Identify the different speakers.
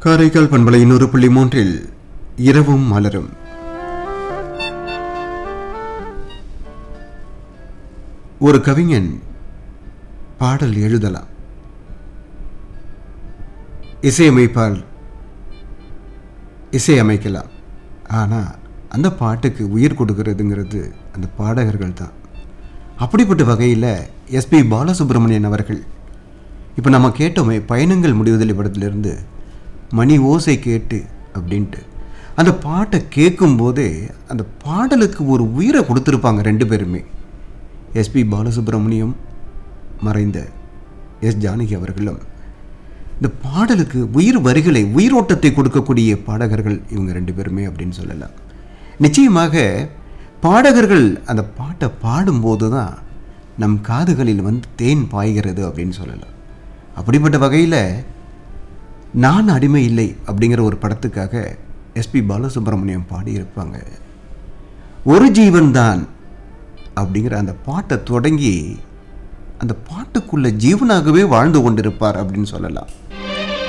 Speaker 1: காரைக்கால் பண்பலை இன்னொரு புள்ளி மூன்றில் இரவும் மலரும் ஒரு கவிஞன் பாடல் எழுதலாம் இசையமைப்பால் இசையமைக்கலாம் ஆனால் அந்த பாட்டுக்கு உயிர் கொடுக்கறதுங்கிறது அந்த பாடகர்கள் தான் அப்படிப்பட்ட வகையில் எஸ்பி பாலசுப்ரமணியன் அவர்கள் இப்போ நம்ம கேட்டோமே பயணங்கள் முடிவதில்லை படத்திலிருந்து மணி ஓசை கேட்டு அப்படின்ட்டு அந்த பாட்டை கேட்கும்போதே அந்த பாடலுக்கு ஒரு உயிரை கொடுத்துருப்பாங்க ரெண்டு பேருமே எஸ்பி பாலசுப்ரமணியம் மறைந்த எஸ் ஜானகி அவர்களும் இந்த பாடலுக்கு உயிர் வரிகளை உயிரோட்டத்தை கொடுக்கக்கூடிய பாடகர்கள் இவங்க ரெண்டு பேருமே அப்படின்னு சொல்லலாம் நிச்சயமாக பாடகர்கள் அந்த பாட்டை பாடும்போது தான் நம் காதுகளில் வந்து தேன் பாய்கிறது அப்படின்னு சொல்லலாம் அப்படிப்பட்ட வகையில் நான் அடிமை இல்லை அப்படிங்கிற ஒரு படத்துக்காக எஸ்பி பாலசுப்ரமணியம் பாடியிருப்பாங்க ஒரு ஜீவன்தான் அப்படிங்கிற அந்த பாட்டை தொடங்கி அந்த பாட்டுக்குள்ள ஜீவனாகவே வாழ்ந்து கொண்டிருப்பார் அப்படின்னு சொல்லலாம்